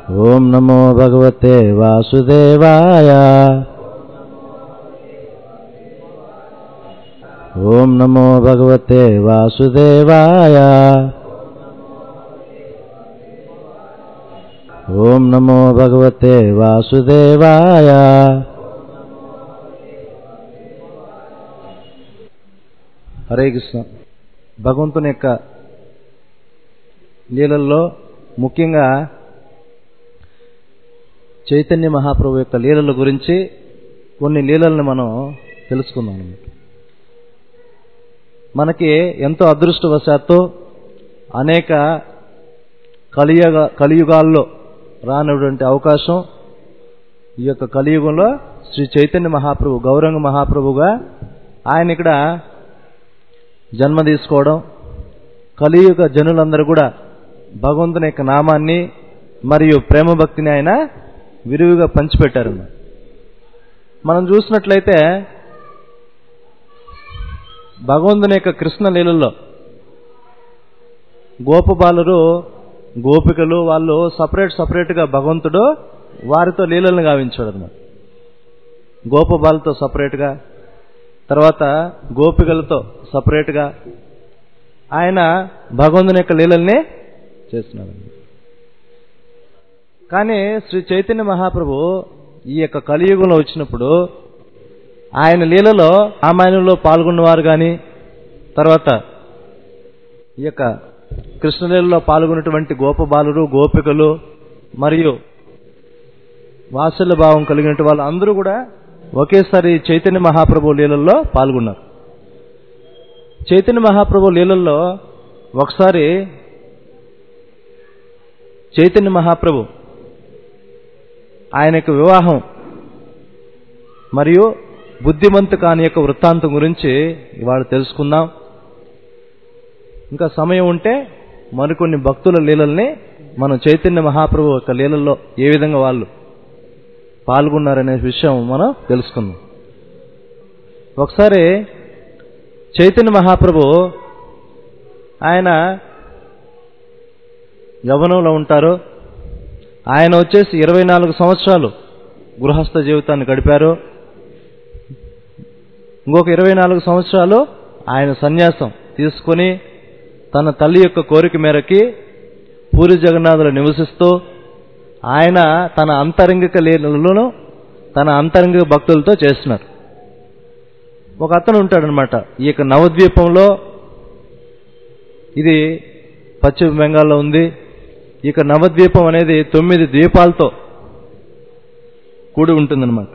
ॐ नमो भगवते वासुदेवाय ॐ नमो भगवते वासुदेवाय ॐ नमो भगवते वासुदेवाय హరే కృష్ణ భగవంతుని యొక్క లీలల్లో ముఖ్యంగా చైతన్య మహాప్రభు యొక్క లీలల గురించి కొన్ని లీలల్ని మనం తెలుసుకుందాం అన్నమాట మనకి ఎంతో అదృష్టవశాత్తు అనేక కలియుగ కలియుగాల్లో రానటువంటి అవకాశం ఈ యొక్క కలియుగంలో శ్రీ చైతన్య మహాప్రభు గౌరంగ మహాప్రభుగా ఆయన ఇక్కడ జన్మ తీసుకోవడం కలియుగ జనులందరూ కూడా భగవంతుని యొక్క నామాన్ని మరియు ప్రేమ భక్తిని ఆయన విరివిగా పంచిపెట్టారు మనం చూసినట్లయితే భగవంతుని యొక్క కృష్ణ లీలల్లో గోపబాలురు గోపికలు వాళ్ళు సపరేట్ సపరేట్గా భగవంతుడు వారితో లీలలను గావించాడు అనమాట గోపబాలతో సపరేట్గా తర్వాత గోపికలతో సపరేట్గా ఆయన భగవంతుని యొక్క లీలల్ని చేస్తున్నాడు కానీ శ్రీ చైతన్య మహాప్రభు ఈ యొక్క కలియుగంలో వచ్చినప్పుడు ఆయన లీలలో రామాయణంలో పాల్గొన్నవారు కానీ తర్వాత ఈ యొక్క కృష్ణలీలలో పాల్గొన్నటువంటి గోపబాలురు గోపికలు మరియు వాత్సల్య భావం కలిగినట్టు వాళ్ళు అందరూ కూడా ఒకేసారి చైతన్య మహాప్రభు లీలల్లో పాల్గొన్నారు చైతన్య మహాప్రభు లీలల్లో ఒకసారి చైతన్య మహాప్రభు ఆయన యొక్క వివాహం మరియు బుద్ధిమంతు కాని యొక్క వృత్తాంతం గురించి ఇవాళ తెలుసుకుందాం ఇంకా సమయం ఉంటే మరికొన్ని భక్తుల లీలల్ని మనం చైతన్య మహాప్రభు యొక్క లీలల్లో ఏ విధంగా వాళ్ళు పాల్గొన్నారనే విషయం మనం తెలుసుకుందాం ఒకసారి చైతన్య మహాప్రభు ఆయన యవనంలో ఉంటారు ఆయన వచ్చేసి ఇరవై నాలుగు సంవత్సరాలు గృహస్థ జీవితాన్ని గడిపారు ఇంకొక ఇరవై నాలుగు సంవత్సరాలు ఆయన సన్యాసం తీసుకొని తన తల్లి యొక్క కోరిక మేరకి పూరి జగన్నాథులు నివసిస్తూ ఆయన తన అంతరంగిక లీలలను తన అంతరంగిక భక్తులతో చేస్తున్నారు ఒక అతను ఉంటాడనమాట ఈ యొక్క నవద్వీపంలో ఇది పశ్చిమ బెంగాల్లో ఉంది ఇక నవద్వీపం అనేది తొమ్మిది ద్వీపాలతో కూడి ఉంటుందన్నమాట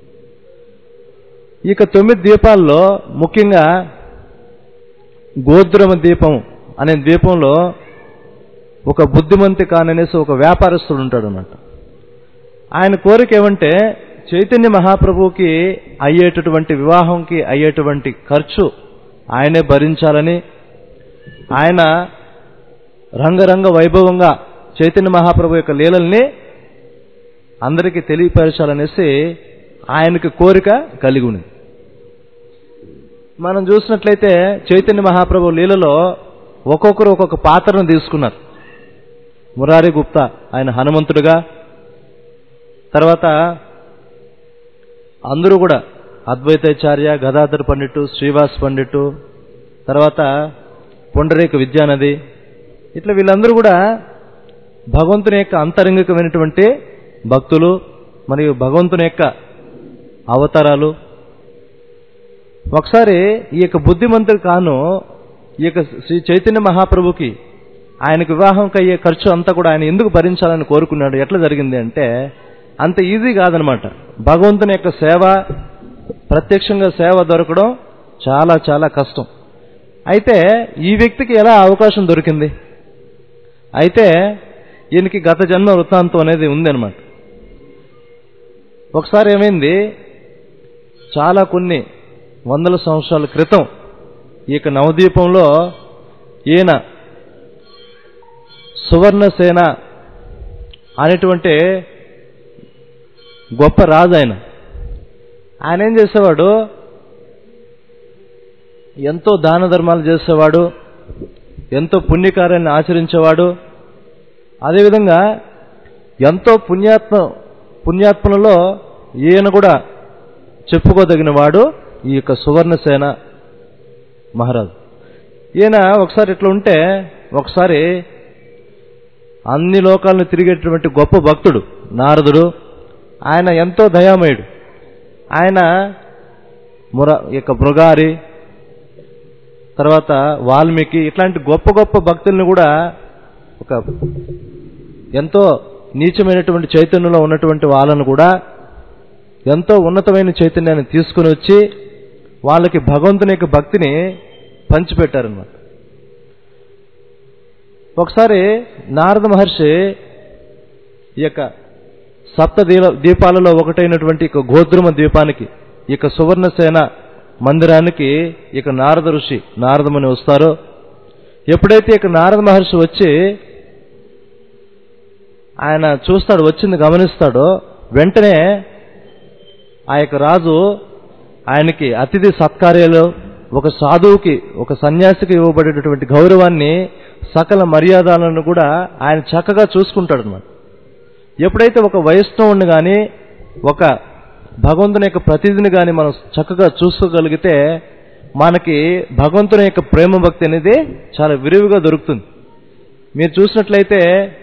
ఇక తొమ్మిది ద్వీపాల్లో ముఖ్యంగా గోద్రమ ద్వీపం అనే ద్వీపంలో ఒక బుద్ధిమంతి కాననేసి ఒక వ్యాపారస్తుడు ఉంటాడు అన్నమాట ఆయన కోరిక ఏమంటే చైతన్య మహాప్రభువుకి అయ్యేటటువంటి వివాహంకి అయ్యేటువంటి ఖర్చు ఆయనే భరించాలని ఆయన రంగరంగ వైభవంగా చైతన్య మహాప్రభు యొక్క లీలల్ని అందరికీ తెలియపరచాలనేసి ఆయనకి కోరిక కలిగి ఉంది మనం చూసినట్లయితే చైతన్య మహాప్రభు లీలలో ఒక్కొక్కరు ఒక్కొక్క పాత్రను తీసుకున్నారు మురారి గుప్తా ఆయన హనుమంతుడుగా తర్వాత అందరూ కూడా అద్వైతాచార్య గదాధర్ పండిట్టు శ్రీవాస్ పండిట్టు తర్వాత పొండరేక విద్యానది ఇట్లా వీళ్ళందరూ కూడా భగవంతుని యొక్క అంతరంగికమైనటువంటి భక్తులు మరియు భగవంతుని యొక్క అవతారాలు ఒకసారి ఈ యొక్క బుద్ధిమంతుడు కాను ఈ యొక్క శ్రీ చైతన్య మహాప్రభుకి ఆయనకు వివాహంకి అయ్యే ఖర్చు అంతా కూడా ఆయన ఎందుకు భరించాలని కోరుకున్నాడు ఎట్లా జరిగింది అంటే అంత ఈజీ కాదనమాట భగవంతుని యొక్క సేవ ప్రత్యక్షంగా సేవ దొరకడం చాలా చాలా కష్టం అయితే ఈ వ్యక్తికి ఎలా అవకాశం దొరికింది అయితే ఈయనకి గత జన్మ వృత్తాంతం అనేది ఉందన్నమాట ఒకసారి ఏమైంది చాలా కొన్ని వందల సంవత్సరాల క్రితం ఈ యొక్క నవద్వీపంలో ఈయన సువర్ణసేన అనేటువంటి గొప్ప రాజు ఆయన ఆయన ఏం చేసేవాడు ఎంతో దాన ధర్మాలు చేసేవాడు ఎంతో పుణ్యకార్యాన్ని ఆచరించేవాడు అదేవిధంగా ఎంతో పుణ్యాత్మ పుణ్యాత్మలలో ఈయన కూడా చెప్పుకోదగిన వాడు ఈ యొక్క సువర్ణసేన మహారాజు ఈయన ఒకసారి ఇట్లా ఉంటే ఒకసారి అన్ని లోకాలను తిరిగేటటువంటి గొప్ప భక్తుడు నారదుడు ఆయన ఎంతో దయామయుడు ఆయన ముర యొక్క మృగారి తర్వాత వాల్మీకి ఇట్లాంటి గొప్ప గొప్ప భక్తుల్ని కూడా ఒక ఎంతో నీచమైనటువంటి చైతన్యంలో ఉన్నటువంటి వాళ్ళను కూడా ఎంతో ఉన్నతమైన చైతన్యాన్ని తీసుకుని వచ్చి వాళ్ళకి భగవంతుని యొక్క భక్తిని పంచిపెట్టారన్నమాట ఒకసారి నారద మహర్షి ఈ యొక్క సప్త దీల- దీపాలలో ఒకటైనటువంటి ఇక గోద్రుమ ద్వీపానికి ఇక సువర్ణసేన మందిరానికి ఇక నారద ఋషి నారదముని వస్తారో ఎప్పుడైతే ఇక నారద మహర్షి వచ్చి ఆయన చూస్తాడు వచ్చింది గమనిస్తాడో వెంటనే ఆ యొక్క రాజు ఆయనకి అతిథి సత్కార్యాలు ఒక సాధువుకి ఒక సన్యాసికి ఇవ్వబడేటటువంటి గౌరవాన్ని సకల మర్యాదలను కూడా ఆయన చక్కగా చూసుకుంటాడు అనమాట ఎప్పుడైతే ఒక వైష్ణవుని కానీ ఒక భగవంతుని యొక్క ప్రతినిధిని కానీ మనం చక్కగా చూసుకోగలిగితే మనకి భగవంతుని యొక్క ప్రేమ భక్తి అనేది చాలా విరివిగా దొరుకుతుంది మీరు చూసినట్లయితే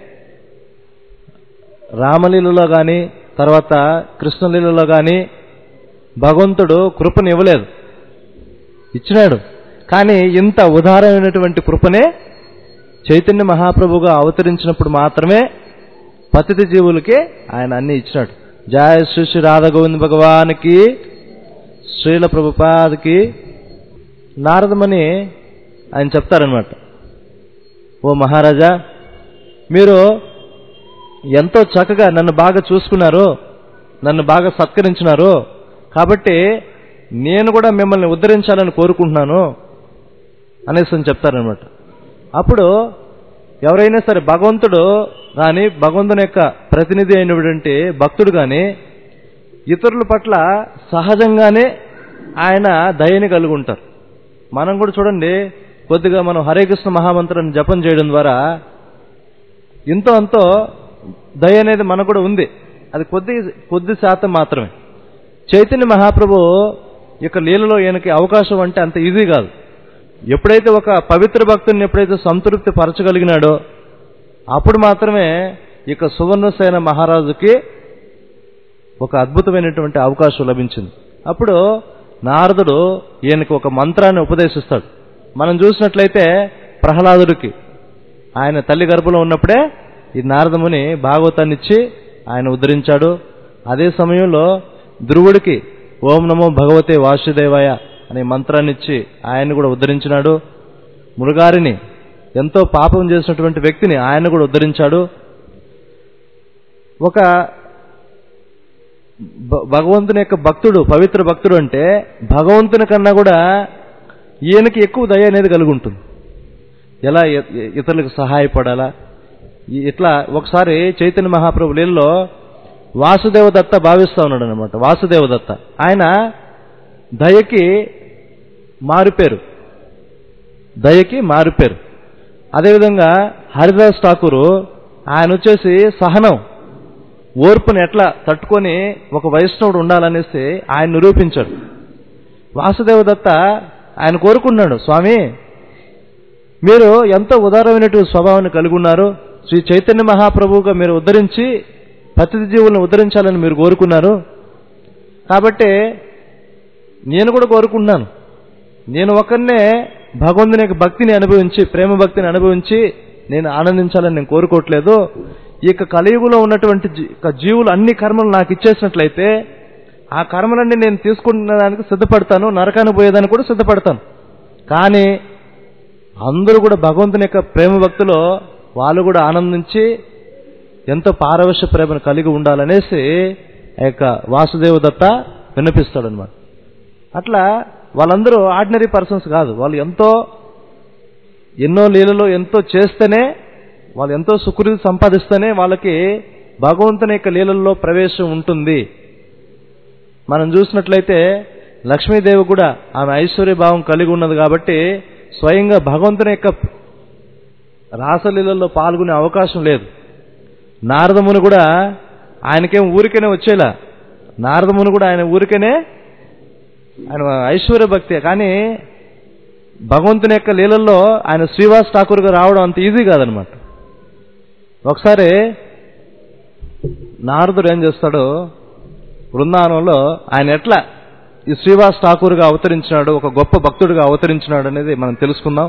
రామలీలలో కానీ తర్వాత కృష్ణలీలలో కానీ భగవంతుడు కృపను ఇవ్వలేదు ఇచ్చినాడు కానీ ఇంత ఉదారమైనటువంటి కృపనే చైతన్య మహాప్రభుగా అవతరించినప్పుడు మాత్రమే పతిత జీవులకి ఆయన అన్ని ఇచ్చినాడు జయ శ్రీ శ్రీ రాధ గోవింద భగవానికి శ్రీల ప్రభుపాదకి నారదమని ఆయన చెప్తారనమాట ఓ మహారాజా మీరు ఎంతో చక్కగా నన్ను బాగా చూసుకున్నారు నన్ను బాగా సత్కరించినారు కాబట్టి నేను కూడా మిమ్మల్ని ఉద్ధరించాలని కోరుకుంటున్నాను అనేసి అని చెప్తారనమాట అప్పుడు ఎవరైనా సరే భగవంతుడు కానీ భగవంతుని యొక్క ప్రతినిధి అయినటువంటి భక్తుడు కానీ ఇతరుల పట్ల సహజంగానే ఆయన దయని కలిగి ఉంటారు మనం కూడా చూడండి కొద్దిగా మనం హరే కృష్ణ మహామంత్రాన్ని జపం చేయడం ద్వారా ఇంతో అంతో దయ అనేది మనకు కూడా ఉంది అది కొద్ది కొద్ది శాతం మాత్రమే చైతన్య మహాప్రభు యొక్క లీలలో ఈయనకి అవకాశం అంటే అంత ఈజీ కాదు ఎప్పుడైతే ఒక పవిత్ర భక్తుని ఎప్పుడైతే సంతృప్తి పరచగలిగినాడో అప్పుడు మాత్రమే ఇక సువర్ణసేన మహారాజుకి ఒక అద్భుతమైనటువంటి అవకాశం లభించింది అప్పుడు నారదుడు ఈయనకి ఒక మంత్రాన్ని ఉపదేశిస్తాడు మనం చూసినట్లయితే ప్రహ్లాదుడికి ఆయన తల్లి గర్భంలో ఉన్నప్పుడే ఈ నారదముని భాగవతాన్ని ఇచ్చి ఆయన ఉద్ధరించాడు అదే సమయంలో ధ్రువుడికి ఓం నమో భగవతే వాసుదేవాయ అనే మంత్రాన్ని ఇచ్చి ఆయన కూడా ఉద్ధరించినాడు మృగారిని ఎంతో పాపం చేసినటువంటి వ్యక్తిని ఆయన కూడా ఉద్ధరించాడు ఒక భ- భగవంతుని యొక్క భక్తుడు పవిత్ర భక్తుడు అంటే భగవంతుని కన్నా కూడా ఈయనకి ఎక్కువ దయ అనేది కలిగి ఉంటుంది ఎలా ఇ- ఇ- ఇతరులకు సహాయపడాలా ఈ- ఇట్లా ఒకసారి చైతన్య మహాప్రభు లీలలో వాసుదేవ దత్త భావిస్తా ఉన్నాడు అనమాట వాసుదేవ దత్త ఆయన దయకి మారిపేరు దయకి మారిపేరు అదేవిధంగా హరిదాస్ ఠాకూరు ఆయన వచ్చేసి సహనం ఓర్పుని ఎట్లా తట్టుకొని ఒక వైష్ణవుడు ఉండాలనేసి ఆయన నిరూపించాడు వాసుదేవ దత్త ఆయన కోరుకున్నాడు స్వామి మీరు ఎంతో ఉదారమైనటువంటి స్వభావాన్ని కలిగి ఉన్నారు శ్రీ చైతన్య మహాప్రభువుగా మీరు ఉద్ధరించి పతిథి జీవులను ఉద్ధరించాలని మీరు కోరుకున్నారు కాబట్టి నేను కూడా కోరుకుంటున్నాను నేను ఒకరినే భగవంతుని యొక్క భక్తిని అనుభవించి ప్రేమ భక్తిని అనుభవించి నేను ఆనందించాలని నేను కోరుకోవట్లేదు ఈ యొక్క కలియుగంలో ఉన్నటువంటి జీ- యొక్క జీవులు అన్ని కర్మలు నాకు ఇచ్చేసినట్లయితే ఆ కర్మలన్నీ నేను తీసుకునే దానికి సిద్ధపడతాను నరకానికి పోయేదానికి కూడా సిద్ధపడతాను కానీ అందరూ కూడా భగవంతుని యొక్క ప్రేమ భక్తిలో వాళ్ళు కూడా ఆనందించి ఎంతో పారవశ్య ప్రేమను కలిగి ఉండాలనేసి ఆ యొక్క వాసుదేవ దత్త విన్నపిస్తాడనమాట అట్లా వాళ్ళందరూ ఆర్డినరీ పర్సన్స్ కాదు వాళ్ళు ఎంతో ఎన్నో లీలలో ఎంతో చేస్తేనే వాళ్ళు ఎంతో సుకృతి సంపాదిస్తేనే వాళ్ళకి భగవంతుని యొక్క లీలల్లో ప్రవేశం ఉంటుంది మనం చూసినట్లయితే లక్ష్మీదేవి కూడా ఆమె ఐశ్వర్య భావం కలిగి ఉన్నది కాబట్టి స్వయంగా భగవంతుని యొక్క రాసలీలలో పాల్గొనే అవకాశం లేదు నారదముని కూడా ఆయనకేం ఊరికనే వచ్చేలా నారదముని కూడా ఆయన ఊరికనే ఆయన ఐశ్వర్య భక్తి కానీ భగవంతుని యొక్క లీలల్లో ఆయన శ్రీవాస్ ఠాకూర్గా రావడం అంత ఈజీ కాదనమాట ఒకసారి నారదుడు ఏం చేస్తాడు బృందావనంలో ఆయన ఎట్లా ఈ శ్రీవాస్ ఠాకూర్గా అవతరించినాడు ఒక గొప్ప భక్తుడిగా అవతరించినాడు అనేది మనం తెలుసుకుందాం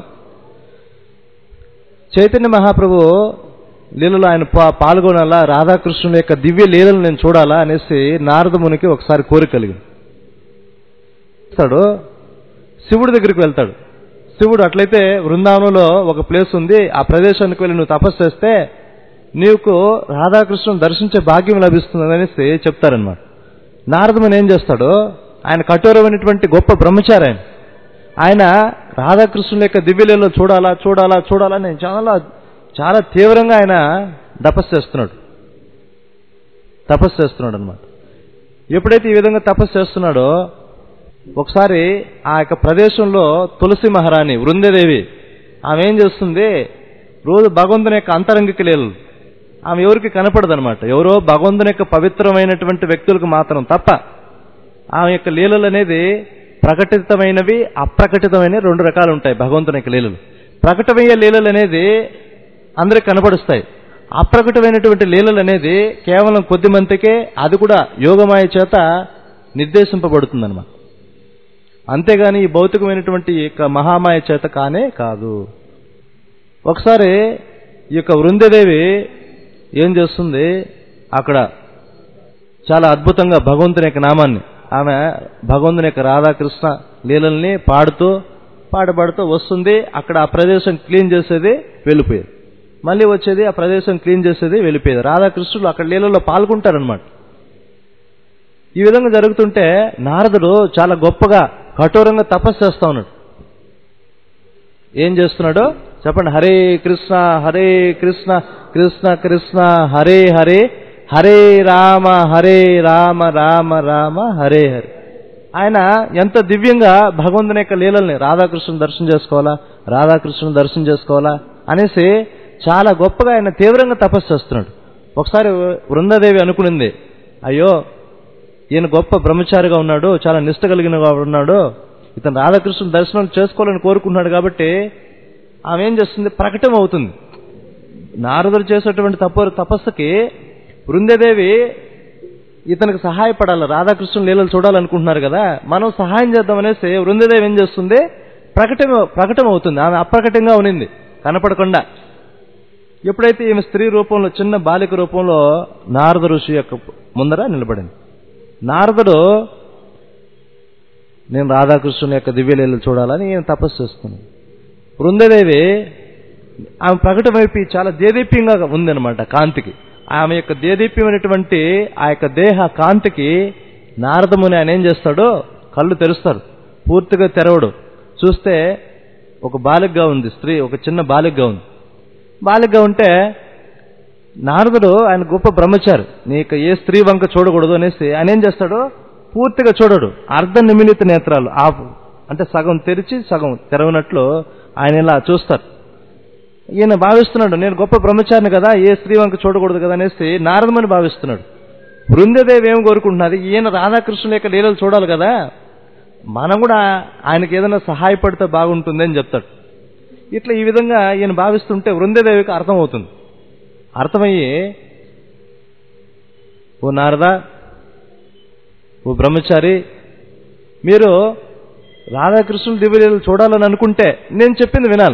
చైతన్య మహాప్రభు లీలలో ఆయన పా- పాల్గొనాలా రాధాకృష్ణుల యొక్క దివ్య లీలలు నేను చూడాలా అనేసి నారద మునికి ఒకసారి కోరిక కలిగింది వెళ్తాడు శివుడి దగ్గరికి వెళ్తాడు శివుడు అట్లయితే బృందావనంలో ఒక ప్లేస్ ఉంది ఆ ప్రదేశానికి వెళ్ళి నువ్వు తపస్సు చేస్తే నీకు రాధాకృష్ణుని దర్శించే భాగ్యం లభిస్తుంది అనేసి చెప్తారనమాట నారదముని ఏం చేస్తాడు ఆయన కఠోరమైనటువంటి గొప్ప బ్రహ్మచారి ఆయన ఆయన రాధాకృష్ణుల యొక్క దివ్యలీలలో చూడాలా చూడాలా చూడాలా నేను చాలా చాలా తీవ్రంగా ఆయన తపస్సు చేస్తున్నాడు తపస్సు చేస్తున్నాడు అనమాట ఎప్పుడైతే ఈ విధంగా తపస్సు చేస్తున్నాడో ఒకసారి ఆ యొక్క ప్రదేశంలో తులసి మహారాణి వృందదేవి ఆమె ఏం చేస్తుంది రోజు భగవంతుని యొక్క అంతరంగిక లీలలు ఆమె ఎవరికి కనపడదనమాట ఎవరో భగవంతుని యొక్క పవిత్రమైనటువంటి వ్యక్తులకు మాత్రం తప్ప ఆమె యొక్క లీలలు అనేది ప్రకటితమైనవి అప్రకటితమైనవి రెండు రకాలు ఉంటాయి భగవంతుని యొక్క లీలలు ప్రకటమయ్యే లీలలు అనేది అందరికి కనపడుస్తాయి అప్రకటమైనటువంటి లీలలు అనేది కేవలం కొద్ది మందికే అది కూడా యోగమాయ చేత నిర్దేశింపబడుతుందన్నమాట అంతేగాని ఈ భౌతికమైనటువంటి ఈ యొక్క మహామాయ చేత కానే కాదు ఒకసారి ఈ యొక్క వృందదేవి ఏం చేస్తుంది అక్కడ చాలా అద్భుతంగా భగవంతుని యొక్క నామాన్ని ఆమె భగవంతుని యొక్క రాధాకృష్ణ లీలల్ని పాడుతూ పాడబడుతూ వస్తుంది అక్కడ ఆ ప్రదేశం క్లీన్ చేసేది వెళ్ళిపోయేది మళ్ళీ వచ్చేది ఆ ప్రదేశం క్లీన్ చేసేది వెళ్ళిపోయేది రాధాకృష్ణులు అక్కడ లీలలో పాల్గొంటారనమాట ఈ విధంగా జరుగుతుంటే నారదుడు చాలా గొప్పగా కఠోరంగా తపస్సు చేస్తా ఉన్నాడు ఏం చేస్తున్నాడు చెప్పండి హరే కృష్ణ హరే కృష్ణ కృష్ణ కృష్ణ హరే హరే హరే రామ హరే రామ రామ రామ హరే హరే ఆయన ఎంత దివ్యంగా భగవంతుని యొక్క లీలల్ని రాధాకృష్ణుని దర్శనం చేసుకోవాలా రాధాకృష్ణుని దర్శనం చేసుకోవాలా అనేసి చాలా గొప్పగా ఆయన తీవ్రంగా తపస్సు చేస్తున్నాడు ఒకసారి వృందాదేవి అనుకునింది అయ్యో ఈయన గొప్ప బ్రహ్మచారిగా ఉన్నాడు చాలా నిష్ట కలిగిన వాడు ఉన్నాడు ఇతను రాధాకృష్ణుని దర్శనం చేసుకోవాలని కోరుకున్నాడు కాబట్టి ఆమె ఏం చేస్తుంది ప్రకటన అవుతుంది నారదుడు చేసేటువంటి తప తపస్సుకి బృందదేవి ఇతనికి సహాయపడాలి రాధాకృష్ణుని లీలలు చూడాలనుకుంటున్నారు కదా మనం సహాయం చేద్దామనేసి వృందదేవి ఏం చేస్తుంది ప్రకటన ప్రకటన అవుతుంది ఆమె అప్రకటంగా ఉనింది కనపడకుండా ఎప్పుడైతే ఈమె స్త్రీ రూపంలో చిన్న బాలిక రూపంలో నారద ఋషి యొక్క ముందర నిలబడింది నారదుడు నేను రాధాకృష్ణుని యొక్క దివ్యలీలలు చూడాలని ఈయన తపస్సు చేస్తున్నాను బృందదేవి ఆమె ప్రకటమైపోయి చాలా దేదీప్యంగా ఉందన్నమాట కాంతికి ఆమె యొక్క దేదీప్యమైనటువంటి ఆ యొక్క దేహ కాంతికి నారదముని ఆయన ఏం చేస్తాడు కళ్ళు తెరుస్తాడు పూర్తిగా తెరవడు చూస్తే ఒక బాలికగా ఉంది స్త్రీ ఒక చిన్న బాలికగా ఉంది బాలికగా ఉంటే నారదుడు ఆయన గొప్ప బ్రహ్మచారి నీకు ఏ స్త్రీ వంక చూడకూడదు అనేసి ఆయన ఏం చేస్తాడు పూర్తిగా చూడడు అర్ధ నిమిలిత నేత్రాలు ఆఫ్ అంటే సగం తెరిచి సగం తెరవనట్లు ఆయన ఇలా చూస్తారు ఈయన భావిస్తున్నాడు నేను గొప్ప బ్రహ్మచారిని కదా ఏ స్త్రీ వంక చూడకూడదు కదా అనేసి నారదమని భావిస్తున్నాడు బృందదేవి ఏం కోరుకుంటున్నది ఈయన రాధాకృష్ణుల యొక్క లీలలు చూడాలి కదా మనం కూడా ఆయనకి ఏదైనా సహాయపడితే బాగుంటుంది అని చెప్తాడు ఇట్లా ఈ విధంగా ఈయన భావిస్తుంటే వృందదేవికి అర్థమవుతుంది అర్థమయ్యి ఓ నారదా ఓ బ్రహ్మచారి మీరు రాధాకృష్ణుల దివ్యలీలు చూడాలని అనుకుంటే నేను చెప్పింది వినాలి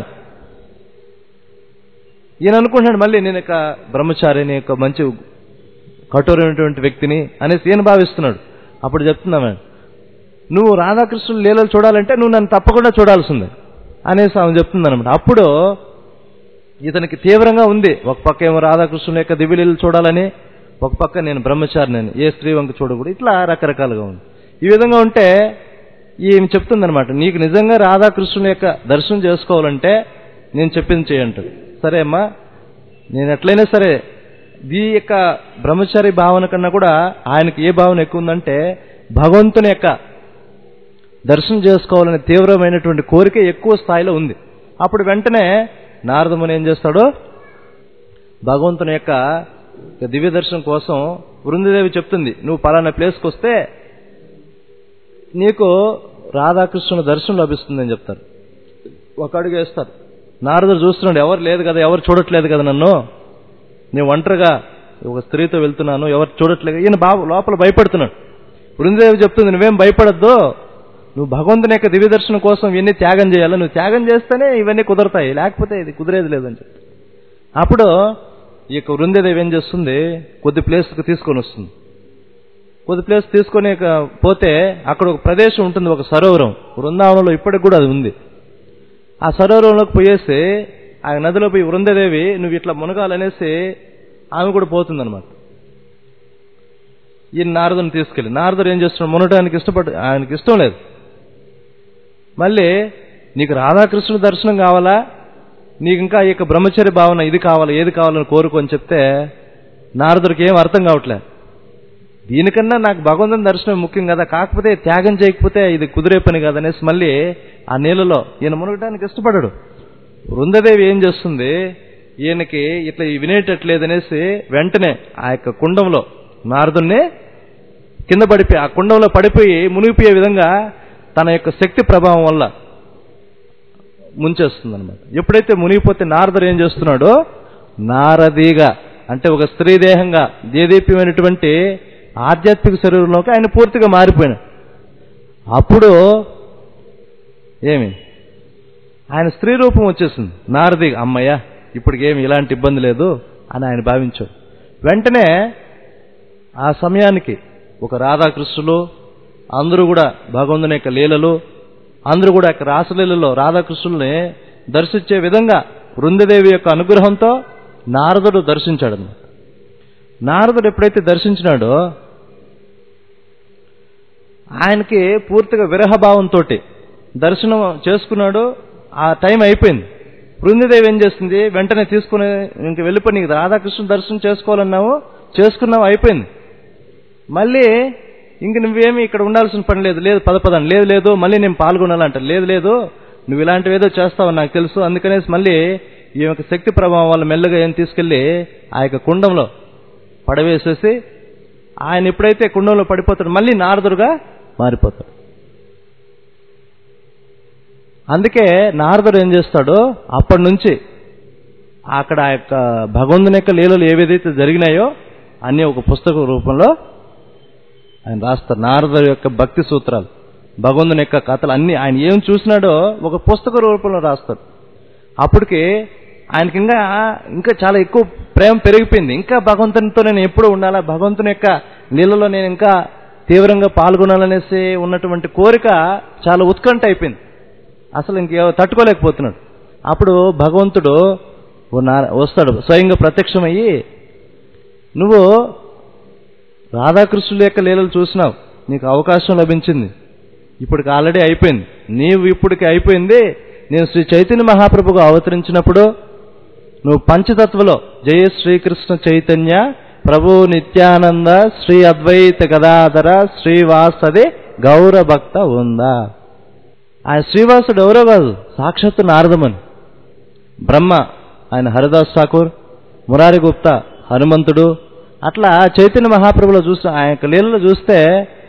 ఈయన అనుకుంటున్నాడు మళ్ళీ నేను ఒక బ్రహ్మచారిని ఒక మంచి కఠోరమైనటువంటి వ్యక్తిని అనేసి ఈయన భావిస్తున్నాడు అప్పుడు చెప్తున్నా మేడం నువ్వు రాధాకృష్ణుల లీలలు చూడాలంటే నువ్వు నన్ను తప్పకుండా చూడాల్సిందే అనేసి ఆమె చెప్తుంది అనమాట అప్పుడు ఇతనికి తీవ్రంగా ఉంది ఒక పక్క ఏమో రాధాకృష్ణుల యొక్క దివ్యలీలు చూడాలని ఒక పక్క నేను బ్రహ్మచారిని ఏ స్త్రీ వంక చూడకూడదు ఇట్లా రకరకాలుగా ఉంది ఈ విధంగా ఉంటే ఈమె చెప్తుందనమాట నీకు నిజంగా రాధాకృష్ణుల యొక్క దర్శనం చేసుకోవాలంటే నేను చెప్పింది చేయంటాడు సరే అమ్మా నేను ఎట్లయినా సరే ఈ యొక్క బ్రహ్మచారి భావన కన్నా కూడా ఆయనకి ఏ భావన ఎక్కువ ఉందంటే భగవంతుని యొక్క దర్శనం చేసుకోవాలనే తీవ్రమైనటువంటి కోరిక ఎక్కువ స్థాయిలో ఉంది అప్పుడు వెంటనే నారదముని ఏం చేస్తాడు భగవంతుని యొక్క ఇక దివ్య దర్శనం కోసం వృందదేవి చెప్తుంది నువ్వు పలానా ప్లేస్కి వస్తే నీకు రాధాకృష్ణుల దర్శనం లభిస్తుందని చెప్తారు ఒక అడుగు వేస్తారు నారదుడు చూస్తున్నాడు ఎవరు లేదు కదా ఎవరు చూడట్లేదు కదా నన్ను నేను ఒంటరిగా ఒక స్త్రీతో వెళ్తున్నాను ఎవరు చూడట్లేదు ఈయన బాబు లోపల భయపడుతున్నాడు బృందేవి చెప్తుంది నువ్వేం భయపడద్దు నువ్వు భగవంతుని యొక్క దివ్య దర్శనం కోసం ఇవన్నీ త్యాగం చేయాలి నువ్వు త్యాగం చేస్తేనే ఇవన్నీ కుదరతాయి లేకపోతే ఇది కుదిరేది లేదని చెప్పి అప్పుడు ఈ యొక్క వృందేదేవి ఏం చేస్తుంది కొద్ది ప్లేస్కి తీసుకొని వస్తుంది కొద్ది ప్లేస్ తీసుకొని ఇక పోతే అక్కడ ఒక ప్రదేశం ఉంటుంది ఒక సరోవరం బృందావనంలో ఇప్పటికి కూడా అది ఉంది ఆ సరోవరంలోకి పోయేసి ఆ నదిలో పోయి వృందదేవి నువ్వు ఇట్లా మునగాలనేసి ఆమె కూడా పోతుందన్నమాట ఈ నారదుని తీసుకెళ్ళి నారదుడు ఏం చేస్తున్నాడు మునగడానికి ఇష్టపడ ఆయనకి ఇష్టం లేదు మళ్ళీ నీకు రాధాకృష్ణుల దర్శనం కావాలా నీకు ఇంకా ఈ యొక్క బ్రహ్మచర్య భావన ఇది కావాలా ఏది కావాలని కోరుకొని చెప్తే నారదుడికి ఏం అర్థం కావట్లే దీనికన్నా నాకు భగవంతుని దర్శనం ముఖ్యం కదా కాకపోతే త్యాగం చేయకపోతే ఇది కుదిరే పని కాదనేసి మళ్ళీ ఆ నీళ్ళలో ఈయన మునగడానికి ఇష్టపడడు వృందదేవి ఏం చేస్తుంది ఈయనకి ఇట్లా వినేటట్లేదనేసి వెంటనే ఆ యొక్క కుండంలో నారదుణ్ణి కింద పడిపోయి ఆ కుండంలో పడిపోయి మునిగిపోయే విధంగా తన యొక్క శక్తి ప్రభావం వల్ల ముంచేస్తుంది అనమాట ఎప్పుడైతే మునిగిపోతే నారదుడు ఏం చేస్తున్నాడో నారదీగా అంటే ఒక స్త్రీ దేహంగా దేదీప్యమైనటువంటి ఆధ్యాత్మిక శరీరంలోకి ఆయన పూర్తిగా మారిపోయినాడు అప్పుడు ఏమి ఆయన స్త్రీ రూపం వచ్చేసింది నారది అమ్మయ్య ఇప్పటికేమి ఇలాంటి ఇబ్బంది లేదు అని ఆయన భావించాడు వెంటనే ఆ సమయానికి ఒక రాధాకృష్ణులు అందరూ కూడా భగవంతుని యొక్క లీలలు అందరూ కూడా యొక్క రాసలీలలో రాధాకృష్ణుల్ని దర్శించే విధంగా వృందదేవి యొక్క అనుగ్రహంతో నారదుడు దర్శించాడు నారదుడు ఎప్పుడైతే దర్శించినాడో ఆయనకి పూర్తిగా విరహభావంతో దర్శనం చేసుకున్నాడు ఆ టైం అయిపోయింది బృందదేవి ఏం చేస్తుంది వెంటనే తీసుకుని ఇంక వెళ్ళిపోయి నీకు రాధాకృష్ణ దర్శనం చేసుకోవాలన్నావు చేసుకున్నావు అయిపోయింది మళ్ళీ ఇంక నువ్వేమి ఇక్కడ ఉండాల్సిన పని లేదు లేదు పద పదండి లేదు లేదు మళ్ళీ నేను పాల్గొనాలంట లేదు లేదు నువ్వు ఇలాంటివి ఏదో చేస్తావు నాకు తెలుసు అందుకనేసి మళ్ళీ ఈ యొక్క శక్తి ప్రభావం వల్ల మెల్లగా ఏం తీసుకెళ్లి ఆ యొక్క కుండంలో పడవేసేసి ఆయన ఎప్పుడైతే కుండంలో పడిపోతాడు మళ్ళీ నారదుడుగా మారిపోతాడు అందుకే నారదుడు ఏం చేస్తాడో అప్పటి నుంచి అక్కడ ఆ యొక్క భగవంతుని యొక్క లీలలు ఏవేదైతే జరిగినాయో అన్ని ఒక పుస్తక రూపంలో ఆయన రాస్తారు నారదుడు యొక్క భక్తి సూత్రాలు భగవంతుని యొక్క కథలు అన్ని ఆయన ఏం చూసినాడో ఒక పుస్తక రూపంలో రాస్తాడు అప్పటికి ఆయనకి ఇంకా ఇంకా చాలా ఎక్కువ ప్రేమ పెరిగిపోయింది ఇంకా భగవంతునితో నేను ఎప్పుడు ఉండాలా భగవంతుని యొక్క లీలలో నేను ఇంకా తీవ్రంగా పాల్గొనాలనేసి ఉన్నటువంటి కోరిక చాలా ఉత్కంఠ అయిపోయింది అసలు ఇంక తట్టుకోలేకపోతున్నాడు అప్పుడు భగవంతుడు ఓ నా- వస్తాడు స్వయంగా ప్రత్యక్షమయ్యి నువ్వు రాధాకృష్ణుల యొక్క లీలలు చూసినావు నీకు అవకాశం లభించింది ఇప్పటికి ఆల్రెడీ అయిపోయింది నీవు ఇప్పటికి అయిపోయింది నేను శ్రీ చైతన్య మహాప్రభుగా అవతరించినప్పుడు నువ్వు పంచతత్వలో జయ శ్రీకృష్ణ చైతన్య ప్రభు నిత్యానంద శ్రీ అద్వైత గదాధర శ్రీవాసది గౌర భక్త ఉందా ఆయన శ్రీవాసుడు ఎవరో కాదు సాక్షాత్తు నారదమని బ్రహ్మ ఆయన హరిదాస్ ఠాకూర్ మురారి గుప్తా హనుమంతుడు అట్లా చైతన్య మహాప్రభులో చూస్తే ఆయన యొక్క లీలలో చూస్తే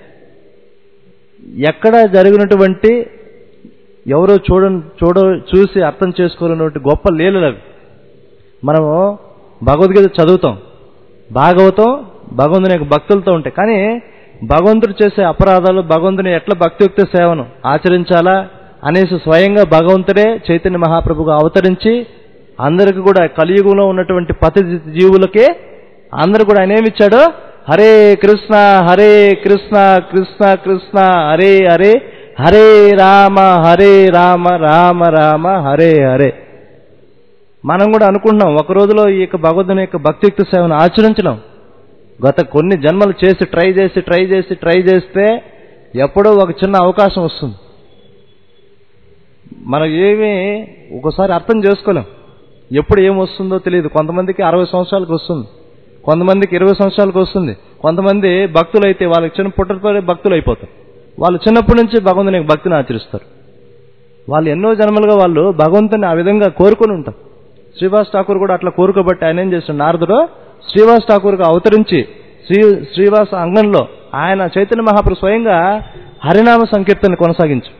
ఎక్కడ జరిగినటువంటి ఎవరో చూడ చూడ చూసి అర్థం చేసుకోలేనటువంటి గొప్ప లీలలు అవి మనము భగవద్గీత చదువుతాం భాగవతం భగవంతుని యొక్క భక్తులతో ఉంటాయి కానీ భగవంతుడు చేసే అపరాధాలు భగవంతుని ఎట్లా భక్తియుక్త సేవను ఆచరించాలా అనేసి స్వయంగా భగవంతుడే చైతన్య మహాప్రభుగా అవతరించి అందరికి కూడా కలియుగంలో ఉన్నటువంటి పతి జీవులకే అందరు కూడా ఆయన ఏమిచ్చాడు హరే కృష్ణ హరే కృష్ణ కృష్ణ కృష్ణ హరే హరే హరే రామ హరే రామ రామ రామ హరే హరే మనం కూడా అనుకుంటున్నాం ఒక రోజులో ఈ యొక్క భగవంతుని యొక్క భక్తియుక్త సేవను ఆచరించడం గత కొన్ని జన్మలు చేసి ట్రై చేసి ట్రై చేసి ట్రై చేస్తే ఎప్పుడో ఒక చిన్న అవకాశం వస్తుంది మనం ఏమీ ఒకసారి అర్థం చేసుకోలేం ఎప్పుడు ఏం వస్తుందో తెలియదు కొంతమందికి అరవై సంవత్సరాలకు వస్తుంది కొంతమందికి ఇరవై సంవత్సరాలకు వస్తుంది కొంతమంది భక్తులు అయితే వాళ్ళకి చిన్న పుట్టతోనే భక్తులు అయిపోతారు వాళ్ళు చిన్నప్పటి నుంచి భగవంతుని యొక్క భక్తిని ఆచరిస్తారు వాళ్ళు ఎన్నో జన్మలుగా వాళ్ళు భగవంతుని ఆ విధంగా కోరుకొని ఉంటారు శ్రీవాస్ ఠాకూర్ కూడా అట్లా కోరుకోబట్టి ఆయన ఏం చేస్తాడు నారదుడు శ్రీవాస్ ఠాకూర్గా అవతరించి శ్రీ శ్రీవాస అంగంలో ఆయన చైతన్య మహాప్రభు స్వయంగా హరినామ సంకీర్తన కొనసాగించు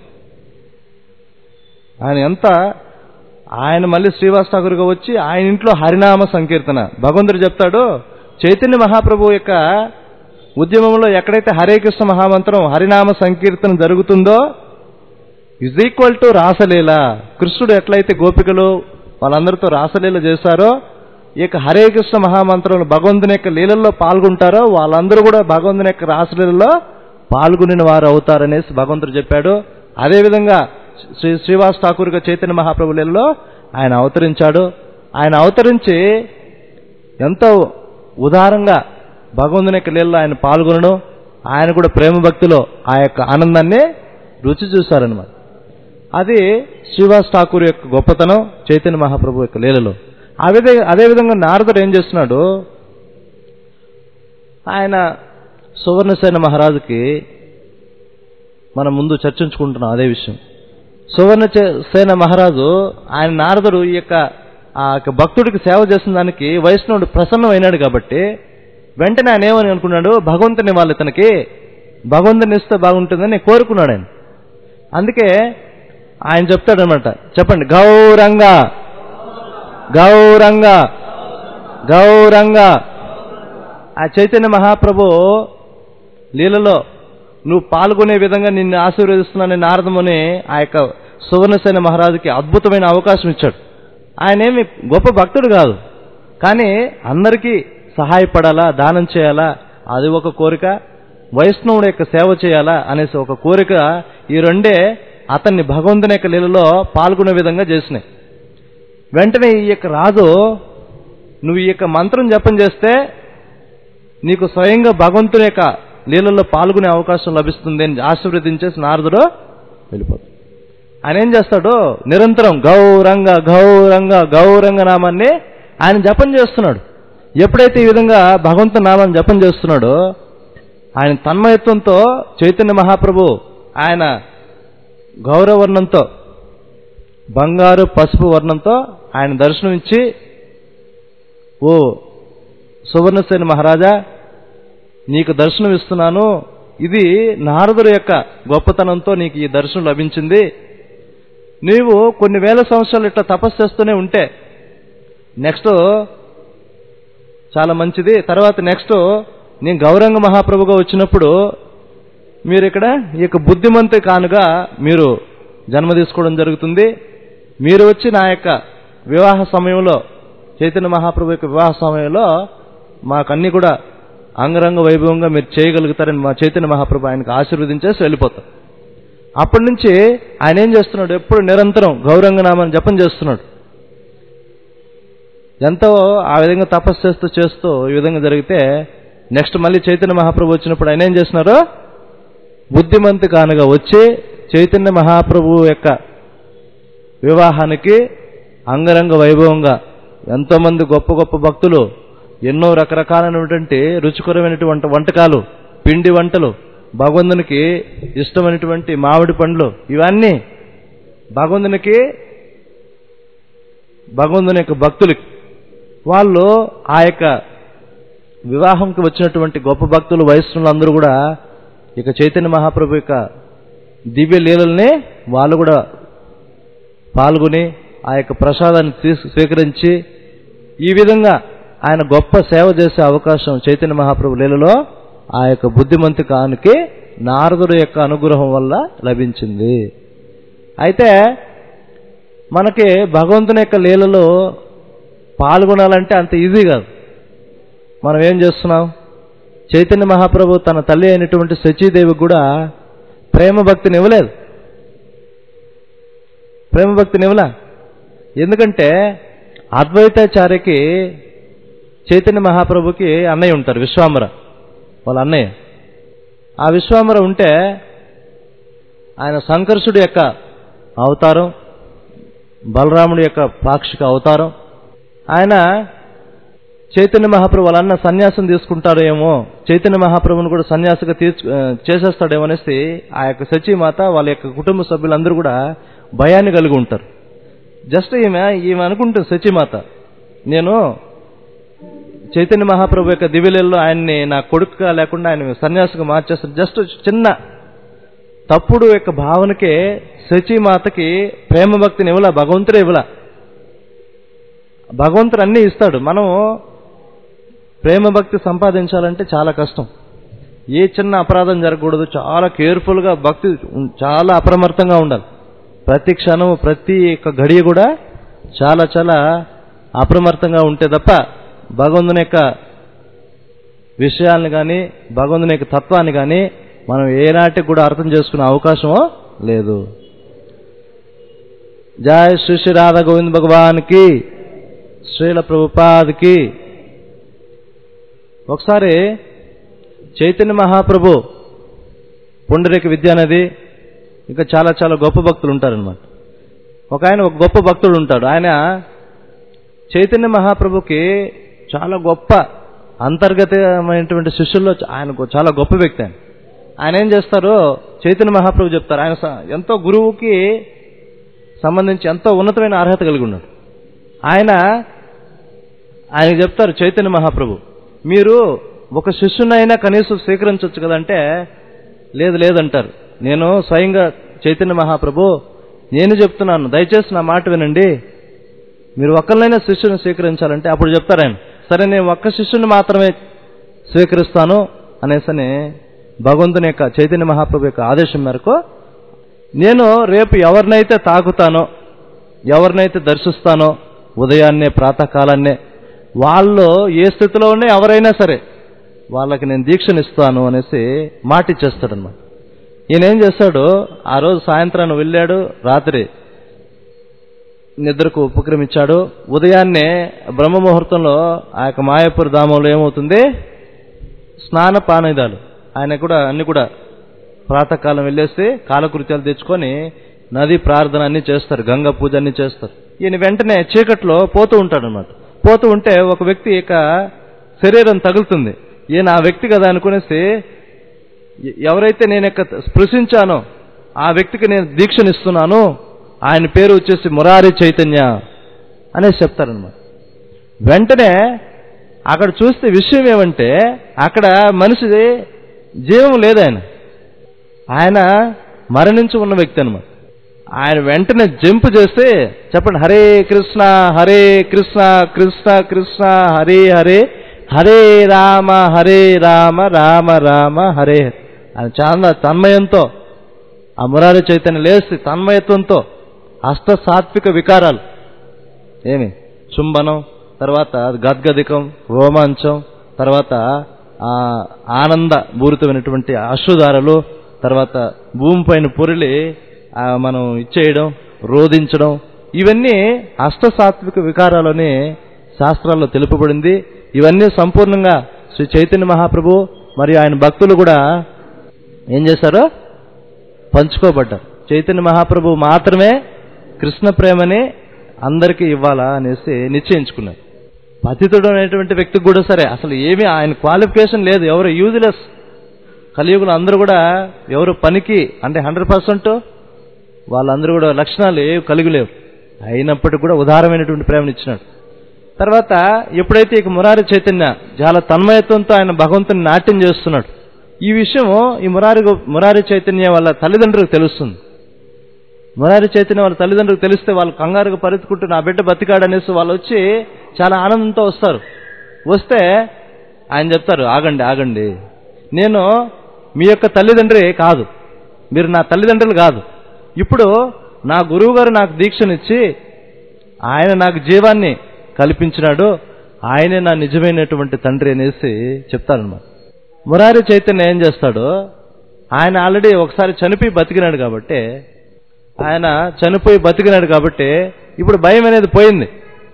ఆయన ఎంత ఆయన మళ్ళీ శ్రీవాస్ ఠాకూర్గా వచ్చి ఆయన ఇంట్లో హరినామ సంకీర్తన భగవంతుడు చెప్తాడు చైతన్య మహాప్రభు యొక్క ఉద్యమంలో ఎక్కడైతే హరే కృష్ణ మహామంత్రం హరినామ సంకీర్తన జరుగుతుందో ఇజ్ ఈక్వల్ టు రాసలీల కృష్ణుడు ఎట్లయితే గోపికలు వాళ్ళందరితో రాసలీల చేశారో ఈ యొక్క హరే కృష్ణ మహామంత్రం భగవంతుని యొక్క లీలల్లో పాల్గొంటారో వాళ్ళందరూ కూడా భగవంతుని యొక్క రాసలీలలో పాల్గొనిన వారు అవుతారనేసి భగవంతుడు చెప్పాడు అదేవిధంగా శ్రీ శ్రీవాస్ ఠాకూర్గా చైతన్య మహాప్రభు లీలలో ఆయన అవతరించాడు ఆయన అవతరించి ఎంతో ఉదారంగా భగవంతుని యొక్క లీలలో ఆయన పాల్గొనడం ఆయన కూడా ప్రేమ భక్తిలో ఆ యొక్క ఆనందాన్ని రుచి చూశారనమాట అది శ్రీవాస్ ఠాకూర్ యొక్క గొప్పతనం చైతన్య మహాప్రభు యొక్క లీలలో అదే అదేవిధంగా నారదుడు ఏం చేస్తున్నాడు ఆయన సువర్ణసేన మహారాజుకి మనం ముందు చర్చించుకుంటున్నాం అదే విషయం సువర్ణ సేన మహారాజు ఆయన నారదుడు ఈ యొక్క ఆ యొక్క భక్తుడికి సేవ చేసిన దానికి వైష్ణవుడు ప్రసన్నమైనాడు కాబట్టి వెంటనే ఆయన ఏమని అనుకున్నాడు భగవంతుని వాళ్ళు ఇతనికి భగవంతుని ఇస్తే బాగుంటుందని కోరుకున్నాడు ఆయన అందుకే ఆయన చెప్తాడనమాట చెప్పండి గౌరంగా గౌరంగా గౌరంగా ఆ చైతన్య మహాప్రభు లీలలో నువ్వు పాల్గొనే విధంగా నిన్ను ఆశీర్వదిస్తున్నానని నారదముని ఆ యొక్క సువర్ణసేన మహారాజుకి అద్భుతమైన అవకాశం ఇచ్చాడు ఆయన ఏమి గొప్ప భక్తుడు కాదు కానీ అందరికీ సహాయపడాలా దానం చేయాలా అది ఒక కోరిక వైష్ణవుడి యొక్క సేవ చేయాలా అనేసి ఒక కోరిక ఈ రెండే అతన్ని భగవంతుని యొక్క లీలలో పాల్గొనే విధంగా చేసినాయి వెంటనే ఈ యొక్క రాజు నువ్వు ఈ యొక్క మంత్రం జపం చేస్తే నీకు స్వయంగా భగవంతుని యొక్క లీలల్లో పాల్గొనే అవకాశం లభిస్తుంది అని ఆశీర్వదించేసి నారదుడు వెళ్ళిపోతాడు ఆయన ఏం చేస్తాడు నిరంతరం గౌరంగ గౌరంగ గౌరంగ నామాన్ని ఆయన జపం చేస్తున్నాడు ఎప్పుడైతే ఈ విధంగా భగవంతు నామాన్ని జపం చేస్తున్నాడో ఆయన తన్మయత్వంతో చైతన్య మహాప్రభు ఆయన గౌరవర్ణంతో బంగారు పసుపు వర్ణంతో ఆయన దర్శనం ఇచ్చి ఓ సువర్ణసేన మహారాజా నీకు దర్శనం ఇస్తున్నాను ఇది నారదుడు యొక్క గొప్పతనంతో నీకు ఈ దర్శనం లభించింది నీవు కొన్ని వేల సంవత్సరాలు ఇట్లా తపస్సు చేస్తూనే ఉంటే నెక్స్ట్ చాలా మంచిది తర్వాత నెక్స్ట్ నేను గౌరంగ మహాప్రభుగా వచ్చినప్పుడు మీరు ఇక్కడ ఈ యొక్క బుద్ధిమంతి కానుగా మీరు జన్మ తీసుకోవడం జరుగుతుంది మీరు వచ్చి నా యొక్క వివాహ సమయంలో చైతన్య మహాప్రభు యొక్క వివాహ సమయంలో మాకన్నీ కూడా అంగరంగ వైభవంగా మీరు చేయగలుగుతారని మా చైతన్య మహాప్రభు ఆయనకు ఆశీర్వదించేసి వెళ్ళిపోతారు అప్పటి నుంచి ఆయన ఏం చేస్తున్నాడు ఎప్పుడు నిరంతరం గౌరంగనామాన్ని జపం చేస్తున్నాడు ఎంతో ఆ విధంగా తపస్సు చేస్తూ చేస్తూ ఈ విధంగా జరిగితే నెక్స్ట్ మళ్ళీ చైతన్య మహాప్రభు వచ్చినప్పుడు ఆయన ఏం చేస్తున్నారు బుద్ధిమంతి కానుగా వచ్చి చైతన్య మహాప్రభు యొక్క వివాహానికి అంగరంగ వైభవంగా ఎంతోమంది గొప్ప గొప్ప భక్తులు ఎన్నో రకరకాలైనటువంటి రుచికరమైనటువంటి వంటకాలు పిండి వంటలు భగవంతునికి ఇష్టమైనటువంటి మామిడి పండ్లు ఇవన్నీ భగవంతునికి భగవంతుని యొక్క భక్తులకి వాళ్ళు ఆ యొక్క వివాహంకి వచ్చినటువంటి గొప్ప భక్తులు వయస్సులు అందరూ కూడా ఇక చైతన్య మహాప్రభు యొక్క దివ్య లీలల్ని వాళ్ళు కూడా పాల్గొని ఆ యొక్క ప్రసాదాన్ని తీసు స్వీకరించి ఈ విధంగా ఆయన గొప్ప సేవ చేసే అవకాశం చైతన్య మహాప్రభు లీలలో ఆ యొక్క బుద్ధిమంతి కానికి నారదుడు యొక్క అనుగ్రహం వల్ల లభించింది అయితే మనకి భగవంతుని యొక్క లీలలో పాల్గొనాలంటే అంత ఈజీ కాదు మనం ఏం చేస్తున్నాం చైతన్య మహాప్రభు తన తల్లి అయినటువంటి శచీదేవికి కూడా ప్రేమ భక్తిని ఇవ్వలేదు ప్రేమ భక్తిని ఇవ్వలే ఎందుకంటే అద్వైతాచార్యకి చైతన్య మహాప్రభుకి అన్నయ్య ఉంటారు విశ్వామర వాళ్ళ అన్నయ్య ఆ విశ్వామర ఉంటే ఆయన సంకర్షుడి యొక్క అవతారం బలరాముడి యొక్క పాక్షిక అవతారం ఆయన చైతన్య మహాప్రభు వాళ్ళ అన్న సన్యాసం తీసుకుంటాడో ఏమో చైతన్య మహాప్రభుని కూడా సన్యాసిగా తీర్చు చేసేస్తాడేమో అనేసి ఆ యొక్క సచీమాత వాళ్ళ యొక్క కుటుంబ సభ్యులందరూ కూడా భయాన్ని కలిగి ఉంటారు జస్ట్ ఈమె ఈమె అనుకుంటుంది సచీమాత నేను చైతన్య మహాప్రభు యొక్క దివ్యలలో ఆయన్ని నా కొడుకుగా లేకుండా ఆయన సన్యాసిగా మార్చేస్తారు జస్ట్ చిన్న తప్పుడు యొక్క భావనకే శచీమాతకి ప్రేమ భక్తిని ఇవ్వలా భగవంతుడే ఇవ్వలా భగవంతుడు అన్నీ ఇస్తాడు మనం ప్రేమ భక్తి సంపాదించాలంటే చాలా కష్టం ఏ చిన్న అపరాధం జరగకూడదు చాలా కేర్ఫుల్గా భక్తి ఉం- చాలా అప్రమత్తంగా ఉండాలి ప్రతి క్షణం ప్రతి యొక్క గడియ కూడా చాలా చాలా అప్రమత్తంగా ఉంటే తప్ప భగవంతుని యొక్క విషయాల్ని కానీ భగవంతుని యొక్క తత్వాన్ని కానీ మనం ఏనాటికి కూడా అర్థం చేసుకునే అవకాశం లేదు జయ శ్రీ శ్రీ రాధా గోవింద్ భగవాన్కి శ్రీల ప్రభుపాద్కి ఒకసారి చైతన్య మహాప్రభు పుండరీక విద్యానది ఇంకా చాలా చాలా గొప్ప భక్తులు ఉంటారనమాట ఒక ఆయన ఒక గొప్ప భక్తుడు ఉంటాడు ఆయన చైతన్య మహాప్రభుకి చాలా గొప్ప అంతర్గతమైనటువంటి శిష్యుల్లో ఆయన గొ- చాలా గొప్ప వ్యక్తి ఆయన ఆయన ఏం చేస్తారు చైతన్య మహాప్రభు చెప్తారు ఆయన స- ఎంతో గురువుకి సంబంధించి ఎంతో ఉన్నతమైన అర్హత కలిగి ఉన్నాడు ఆయన ఆయన చెప్తారు చైతన్య మహాప్రభు మీరు ఒక శిష్యునైనా కనీసం స్వీకరించవచ్చు కదంటే లేదు లేదంటారు నేను స్వయంగా చైతన్య మహాప్రభు నేను చెప్తున్నాను దయచేసి నా మాట వినండి మీరు ఒక్కరినైనా శిష్యుని స్వీకరించాలంటే అప్పుడు చెప్తారు ఆయన సరే నేను ఒక్క శిష్యుని మాత్రమే స్వీకరిస్తాను అనేసని భగవంతుని యొక్క చైతన్య మహాప్రభు యొక్క ఆదేశం మేరకు నేను రేపు ఎవరినైతే తాకుతానో ఎవరినైతే దర్శిస్తానో ఉదయాన్నే ప్రాతకాలాన్నే వాళ్ళు ఏ స్థితిలో ఉన్నా ఎవరైనా సరే వాళ్ళకి నేను దీక్షనిస్తాను అనేసి మాట ఇచ్చేస్తాడనమాట ఈయన ఏం చేస్తాడు ఆ రోజు సాయంత్రాన్ని వెళ్ళాడు రాత్రి నిద్రకు ఉపక్రమించాడు ఉదయాన్నే బ్రహ్మ ముహూర్తంలో ఆ యొక్క మాయాపూర్ ధామంలో ఏమవుతుంది స్నాన పానీదాలు ఆయన కూడా అన్ని కూడా ప్రాతకాలం వెళ్ళేసి కాలకృత్యాలు తెచ్చుకొని నది ప్రార్థన అన్ని చేస్తారు గంగా పూజ అన్ని చేస్తారు ఈయన వెంటనే చీకట్లో పోతూ ఉంటాడు అనమాట పోతూ ఉంటే ఒక వ్యక్తి యొక్క శరీరం తగులుతుంది ఈయన ఆ వ్యక్తి కదా అనుకునేసి ఎ- ఎవరైతే నేను యొక్క స్పృశించానో ఆ వ్యక్తికి నేను దీక్షనిస్తున్నాను ఆయన పేరు వచ్చేసి మురారి చైతన్య అనేసి చెప్తారనమాట వెంటనే అక్కడ చూస్తే విషయం ఏమంటే అక్కడ మనిషిది జీవం లేదు ఆయన ఆయన మరణించి ఉన్న వ్యక్తి అనమాట ఆయన వెంటనే జంప్ చేస్తే చెప్పండి హరే కృష్ణ హరే కృష్ణ కృష్ణ కృష్ణ హరే హరే హరే రామ హరే రామ రామ రామ హరే హరే ఆయన చాలా తన్మయంతో ఆ మురారి చైతన్య లేచి తన్మయత్వంతో అష్ట సాత్విక వికారాలు ఏమి చుంబనం తర్వాత గద్గదికం రోమాంచం తర్వాత ఆ ఆనంద పూరితమైనటువంటి అశ్రుధారలు తర్వాత భూమిపైన పొరిలి ఆ మనం ఇచ్చేయడం రోధించడం ఇవన్నీ అష్టసాత్విక వికారాలని శాస్త్రాల్లో తెలుపబడింది ఇవన్నీ సంపూర్ణంగా శ్రీ చైతన్య మహాప్రభు మరియు ఆయన భక్తులు కూడా ఏం చేశారో పంచుకోబడ్డారు చైతన్య మహాప్రభు మాత్రమే కృష్ణ ప్రేమని అందరికీ ఇవ్వాలా అనేసి నిశ్చయించుకున్నారు పతితుడు అనేటువంటి వ్యక్తికి కూడా సరే అసలు ఏమీ ఆయన క్వాలిఫికేషన్ లేదు ఎవరు యూజ్లెస్ కలియుగులు అందరూ కూడా ఎవరు పనికి అంటే హండ్రెడ్ పర్సెంట్ వాళ్ళందరూ కూడా లక్షణాలు ఏవి కలిగి లేవు అయినప్పటికీ కూడా ఉదారమైనటువంటి ప్రేమను ఇచ్చినాడు తర్వాత ఎప్పుడైతే ఇక మురారి చైతన్య చాలా తన్మయత్వంతో ఆయన భగవంతుని నాట్యం చేస్తున్నాడు ఈ విషయం ఈ మురారి గో- మురారి చైతన్య వాళ్ళ తల్లిదండ్రులకు తెలుస్తుంది మురారి చైతన్య వాళ్ళ తల్లిదండ్రులకు తెలిస్తే వాళ్ళు కంగారుగా పరిగెత్తుకుంటూ నా బిడ్డ బతికాడు అనేసి వాళ్ళు వచ్చి చాలా ఆనందంతో వస్తారు వస్తే ఆయన చెప్తారు ఆగండి ఆగండి నేను మీ యొక్క తల్లిదండ్రి కాదు మీరు నా తల్లిదండ్రులు కాదు ఇప్పుడు నా గురువు గారు నాకు దీక్షనిచ్చి ఆయన నాకు జీవాన్ని కల్పించినాడు ఆయనే నా నిజమైనటువంటి తండ్రి అనేసి చెప్తారనమాట మురారి చైతన్య ఏం చేస్తాడు ఆయన ఆల్రెడీ ఒకసారి చనిపోయి బతికినాడు కాబట్టి ఆయన చనిపోయి బతికినాడు కాబట్టి ఇప్పుడు భయం అనేది పోయింది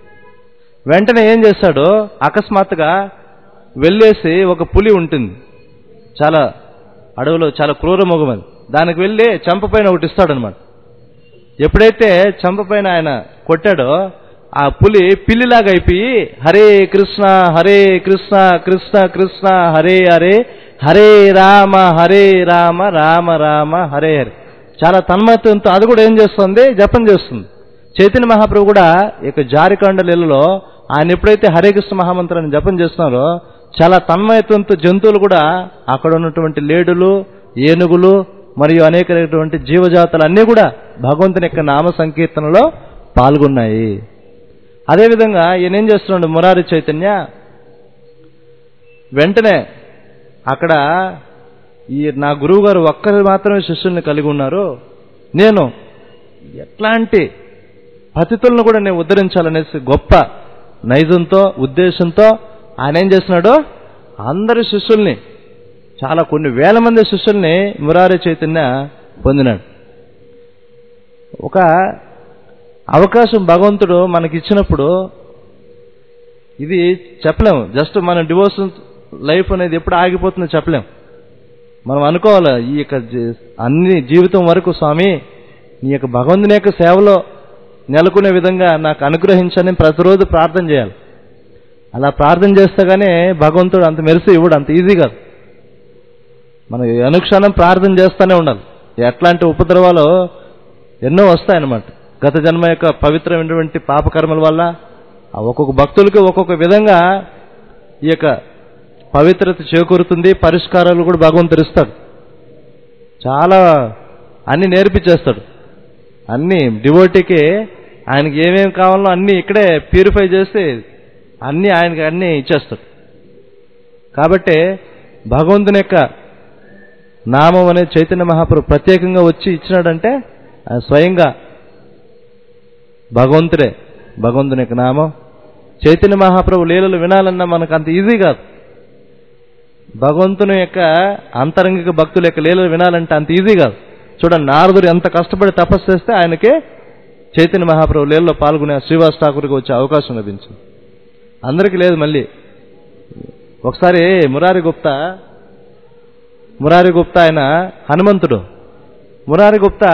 వెంటనే ఏం చేస్తాడు అకస్మాత్తుగా వెళ్ళేసి ఒక పులి ఉంటుంది చాలా అడవిలో చాలా క్రూర మొగం అది దానికి వెళ్ళి చంపపైన ఒకటి ఇస్తాడనమాట ఎప్పుడైతే చంపపైన ఆయన కొట్టాడో ఆ పులి పిల్లిలాగా అయిపోయి హరే కృష్ణ హరే కృష్ణ కృష్ణ కృష్ణ హరే హరే హరే రామ హరే రామ రామ రామ హరే హరే చాలా తన్మయత్వంతో అది కూడా ఏం చేస్తుంది జపం చేస్తుంది చైతన్య మహాప్రభు కూడా ఈ యొక్క జారికాండ లీలలో ఆయన ఎప్పుడైతే హరే కృష్ణ మహామంత్రాన్ని జపం చేస్తున్నారో చాలా తన్మయత్వంతో జంతువులు కూడా అక్కడ ఉన్నటువంటి లేడులు ఏనుగులు మరియు అనేకమైనటువంటి జీవజాతులు అన్నీ కూడా భగవంతుని యొక్క నామ సంకీర్తనలో పాల్గొన్నాయి అదేవిధంగా ఈయన ఏం చేస్తున్నాడు మురారి చైతన్య వెంటనే అక్కడ ఈ నా గురువు గారు ఒక్కరు మాత్రమే శిష్యుల్ని కలిగి ఉన్నారు నేను ఎట్లాంటి పతితులను కూడా నేను ఉద్ధరించాలనేసి గొప్ప నైజంతో ఉద్దేశంతో ఆయన ఏం చేస్తున్నాడు అందరి శిష్యుల్ని చాలా కొన్ని వేల మంది శిష్యుల్ని మురారి చైతన్య పొందినాడు ఒక అవకాశం భగవంతుడు మనకి ఇచ్చినప్పుడు ఇది చెప్పలేము జస్ట్ మన డివోషన్ లైఫ్ అనేది ఎప్పుడు ఆగిపోతుందో చెప్పలేం మనం అనుకోవాలి ఈ యొక్క జీ- అన్ని జీవితం వరకు స్వామి నీ యొక్క భగవంతుని యొక్క సేవలో నెలకొనే విధంగా నాకు అనుగ్రహించని ప్రతిరోజు ప్రార్థన చేయాలి అలా ప్రార్థన చేస్తే గానీ భగవంతుడు అంత మెరిసి ఇవ్వడు అంత ఈజీ కాదు మనం అనుక్షణం ప్రార్థన చేస్తూనే ఉండాలి ఎట్లాంటి ఉపద్రవాలు ఎన్నో వస్తాయన్నమాట గత జన్మ యొక్క పవిత్రమైనటువంటి పాపకర్మల వల్ల ఆ ఒక్కొక్క భక్తులకి ఒక్కొక్క విధంగా ఈ యొక్క పవిత్రత చేకూరుతుంది పరిష్కారాలు కూడా భగవంతుడు ఇస్తాడు చాలా అన్ని నేర్పించేస్తాడు అన్ని డివోటీకి ఆయనకి ఏమేమి కావాలో అన్ని ఇక్కడే ప్యూరిఫై చేసి అన్ని ఆయనకి అన్ని ఇచ్చేస్తాడు కాబట్టి భగవంతుని యొక్క నామం అనేది చైతన్య మహాప్రభు ప్రత్యేకంగా వచ్చి ఇచ్చినాడంటే అది స్వయంగా భగవంతుడే భగవంతుని యొక్క నామం చైతన్య మహాప్రభు లీలలు వినాలన్నా మనకు అంత ఈజీ కాదు భగవంతుని యొక్క అంతరంగిక భక్తుల యొక్క లీలలు వినాలంటే అంత ఈజీ కాదు చూడండి నారదుడు ఎంత కష్టపడి తపస్సు చేస్తే ఆయనకి చైతన్య మహాప్రభు లీలలో పాల్గొనే శ్రీవాస్ ఠాకూర్కి వచ్చే అవకాశం లభించింది అందరికీ లేదు మళ్ళీ ఒకసారి మురారి గుప్తా మురారి గుప్తా ఆయన హనుమంతుడు మురారి గుప్తా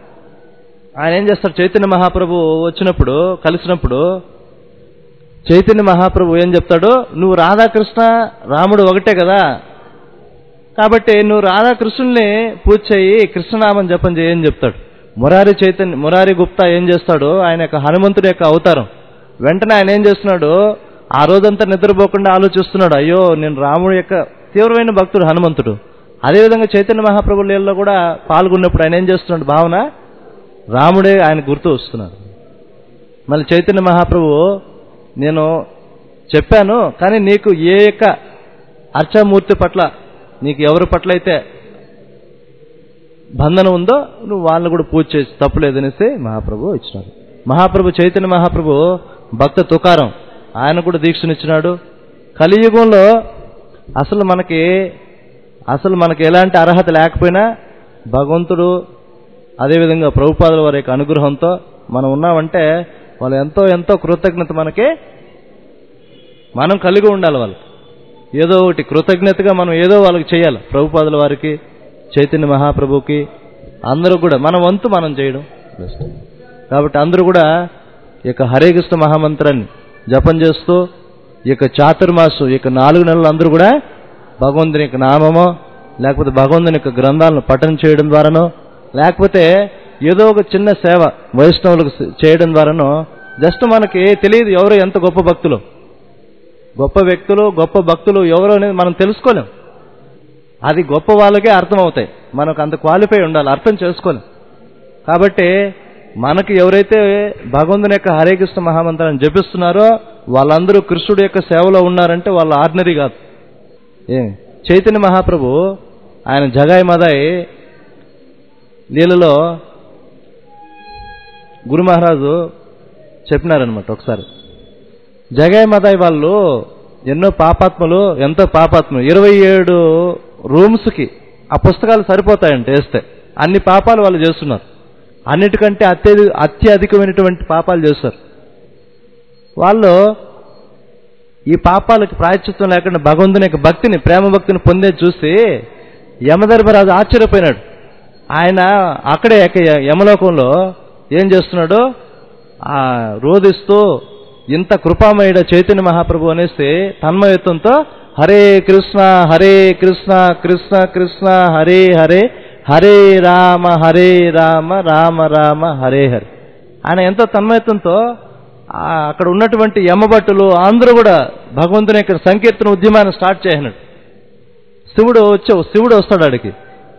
ఆయన ఏం చేస్తాడు చైతన్య మహాప్రభు వచ్చినప్పుడు కలిసినప్పుడు చైతన్య మహాప్రభు ఏం చెప్తాడు నువ్వు రాధాకృష్ణ రాముడు ఒకటే కదా కాబట్టి నువ్వు రాధాకృష్ణుల్ని పూజ చేయి కృష్ణనామం జపం చేయి అని చెప్తాడు మురారి చైతన్య మురారి గుప్తా ఏం చేస్తాడు ఆయన యొక్క హనుమంతుడి యొక్క అవతారం వెంటనే ఆయన ఏం చేస్తున్నాడు ఆ రోజంతా నిద్రపోకుండా ఆలోచిస్తున్నాడు అయ్యో నేను రాముడి యొక్క తీవ్రమైన భక్తుడు హనుమంతుడు అదేవిధంగా చైతన్య మహాప్రభు లీలలో కూడా పాల్గొన్నప్పుడు ఆయన ఏం చేస్తున్నాడు భావన రాముడే ఆయన గుర్తు వస్తున్నాడు మళ్ళీ చైతన్య మహాప్రభు నేను చెప్పాను కానీ నీకు ఏ యొక్క అర్చామూర్తి పట్ల నీకు ఎవరి పట్ల అయితే బంధనం ఉందో నువ్వు వాళ్ళని కూడా పూజ చేసి తప్పులేదనేసి మహాప్రభు ఇచ్చినాడు మహాప్రభు చైతన్య మహాప్రభు భక్త తుకారం ఆయన కూడా దీక్షనిచ్చినాడు కలియుగంలో అసలు మనకి అసలు మనకి ఎలాంటి అర్హత లేకపోయినా భగవంతుడు అదేవిధంగా ప్రభుపాదుల వారి యొక్క అనుగ్రహంతో మనం ఉన్నామంటే వాళ్ళు ఎంతో ఎంతో కృతజ్ఞత మనకి మనం కలిగి ఉండాలి వాళ్ళు ఏదో ఒకటి కృతజ్ఞతగా మనం ఏదో వాళ్ళకి చేయాలి ప్రభుపాదుల వారికి చైతన్య మహాప్రభుకి అందరూ కూడా మన వంతు మనం చేయడం బెస్ట్ కాబట్టి అందరూ కూడా ఈ యొక్క హరే కృష్ణ మహామంత్రాన్ని జపం చేస్తూ ఈ యొక్క చాతుర్మాసు ఈ యొక్క నాలుగు నెలలు అందరూ కూడా భగవంతుని యొక్క నామమో లేకపోతే భగవంతుని యొక్క గ్రంథాలను పఠనం చేయడం ద్వారానో లేకపోతే ఏదో ఒక చిన్న సేవ వైష్ణవులకు చేయడం ద్వారానో జస్ట్ మనకి తెలియదు ఎవరు ఎంత గొప్ప భక్తులు గొప్ప వ్యక్తులు గొప్ప భక్తులు ఎవరు అనేది మనం తెలుసుకోలేం అది గొప్ప వాళ్ళకే అర్థమవుతాయి మనకు అంత క్వాలిఫై ఉండాలి అర్థం చేసుకోలేం కాబట్టి మనకి ఎవరైతే భగవంతుని యొక్క హరే కృష్ణ మహామంత్రాన్ని జపిస్తున్నారో వాళ్ళందరూ కృష్ణుడి యొక్క సేవలో ఉన్నారంటే వాళ్ళు ఆర్డినరీ కాదు ఏ చైతన్య మహాప్రభు ఆయన జగాయి మదాయి లీలలో గురు మహారాజు చెప్పినారనమాట ఒకసారి జగాయి మదాయి వాళ్ళు ఎన్నో పాపాత్మలు ఎంతో పాపాత్మలు ఇరవై ఏడు రూమ్స్కి ఆ పుస్తకాలు సరిపోతాయంట వేస్తే అన్ని పాపాలు వాళ్ళు చేస్తున్నారు అన్నిటికంటే అత్యధి అత్యధికమైనటువంటి పాపాలు చేస్తారు వాళ్ళు ఈ పాపాలకు ప్రాయశ్చిత్తం లేకుండా భగవంతుని యొక్క భక్తిని ప్రేమ భక్తిని పొందే చూసి యమధర్మరాజు ఆశ్చర్యపోయినాడు ఆయన అక్కడే ఎక్క- యమలోకంలో ఏం చేస్తున్నాడు ఆ రోధిస్తూ ఇంత కృపామయుడ చైతన్య మహాప్రభు అనేసి తన్మయత్వంతో హరే కృష్ణ హరే కృష్ణ కృష్ణ కృష్ణ హరే హరే హరే రామ హరే రామ రామ రామ హరే హరే ఆయన ఎంతో తన్మయత్వంతో ఆ అక్కడ ఉన్నటువంటి యమభట్టులు అందరూ కూడా భగవంతుని యొక్క సంకీర్తన ఉద్యమాన్ని స్టార్ట్ చేసినాడు శివుడు వచ్చి శివుడు వస్తాడు ఆడికి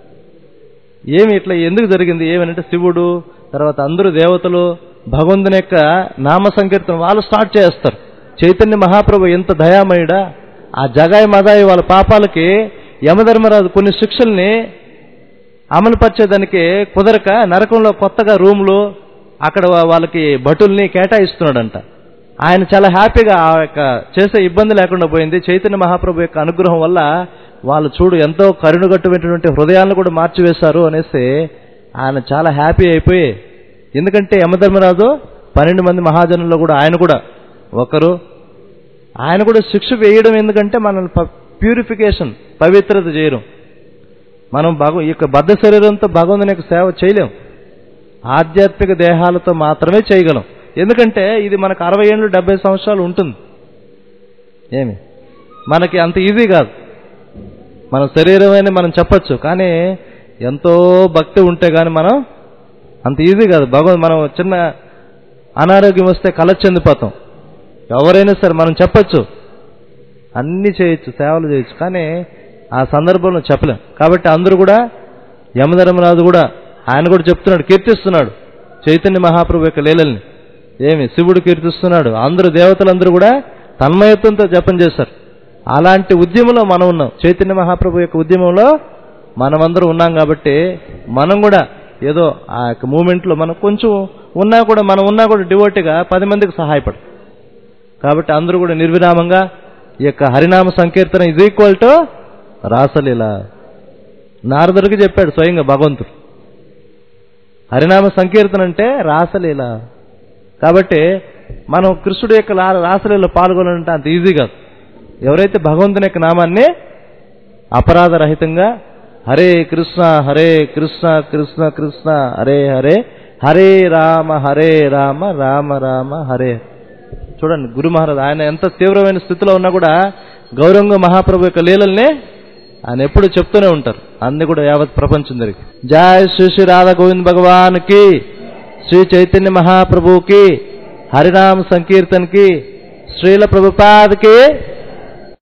ఏమి ఇట్లా ఎందుకు జరిగింది ఏమనంటే శివుడు తర్వాత అందరూ దేవతలు భగవంతుని యొక్క నామ సంకీర్తన వాళ్ళు స్టార్ట్ చేస్తారు చైతన్య మహాప్రభు ఎంత దయామయుడా ఆ జగాయి మదాయి వాళ్ళ పాపాలకి యమధర్మరాజు కొన్ని శిక్షల్ని అమలుపరిచేదానికి కుదరక నరకంలో కొత్తగా రూమ్లు అక్కడ వా- వాళ్ళకి భటుల్ని కేటాయిస్తున్నాడంట ఆయన చాలా హ్యాపీగా ఆ యొక్క చేసే ఇబ్బంది లేకుండా పోయింది చైతన్య మహాప్రభు యొక్క అనుగ్రహం వల్ల వాళ్ళు చూడు ఎంతో కరుణగట్టుమైనటువంటి హృదయాలను కూడా మార్చివేశారు అనేసి ఆయన చాలా హ్యాపీ అయిపోయి ఎందుకంటే యమధర్మరాజు పన్నెండు మంది మహాజనుల్లో కూడా ఆయన కూడా ఒకరు ఆయన కూడా శిక్ష వేయడం ఎందుకంటే మనల్ని ప్యూరిఫికేషన్ పవిత్రత చేయడం మనం భగ ఈ యొక్క బద్ధ శరీరంతో భగవంతుని యొక్క సేవ చేయలేం ఆధ్యాత్మిక దేహాలతో మాత్రమే చేయగలం ఎందుకంటే ఇది మనకు అరవై ఏళ్ళు డెబ్బై సంవత్సరాలు ఉంటుంది ఏమి మనకి అంత ఈజీ కాదు మన శరీరం అని మనం చెప్పొచ్చు కానీ ఎంతో భక్తి ఉంటే కానీ మనం అంత ఈజీ కాదు భగవంతు మనం చిన్న అనారోగ్యం వస్తే కల చెందిపోతాం ఎవరైనా సరే మనం చెప్పొచ్చు అన్ని చేయొచ్చు సేవలు చేయొచ్చు కానీ ఆ సందర్భంలో చెప్పలేం కాబట్టి అందరూ కూడా యమధర్మరాజు కూడా ఆయన కూడా చెప్తున్నాడు కీర్తిస్తున్నాడు చైతన్య మహాప్రభు యొక్క లీలల్ని ఏమి శివుడు కీర్తిస్తున్నాడు అందరూ దేవతలందరూ కూడా తన్మయత్వంతో జపం చేశారు అలాంటి ఉద్యమంలో మనం ఉన్నాం చైతన్య మహాప్రభు యొక్క ఉద్యమంలో మనమందరం ఉన్నాం కాబట్టి మనం కూడా ఏదో ఆ యొక్క మూమెంట్లో మనం కొంచెం ఉన్నా కూడా మనం ఉన్నా కూడా డివోటీగా పది మందికి సహాయపడు కాబట్టి అందరూ కూడా నిర్విరామంగా ఈ యొక్క హరినామ సంకీర్తన ఇజ్ ఈక్వల్ టు రాసలీల నారదుడికి చెప్పాడు స్వయంగా భగవంతుడు హరినామ సంకీర్తన అంటే రాసలీల కాబట్టి మనం కృష్ణుడు యొక్క లా- రాసలీలలో పాల్గొనాలంటే అంత ఈజీ కాదు ఎవరైతే భగవంతుని యొక్క నామాన్ని అపరాధరహితంగా హరే కృష్ణ హరే కృష్ణ కృష్ణ కృష్ణ హరే హరే హరే రామ హరే రామ రామ రామ హరే చూడండి గురు మహారాజ్ ఆయన ఎంత తీవ్రమైన స్థితిలో ఉన్నా కూడా గౌరంగ మహాప్రభు యొక్క లీలల్ని ఆయన ఎప్పుడు చెప్తూనే ఉంటారు అన్ని కూడా యావత్ ప్రపంచం జరిగి జయ శ్రీ శ్రీ రాధా గోవింద్ భగవాన్ కి శ్రీ చైతన్య మహాప్రభుకి హరినామ సంకీర్తన్ కి శ్రీల ప్రభుపాద్ కి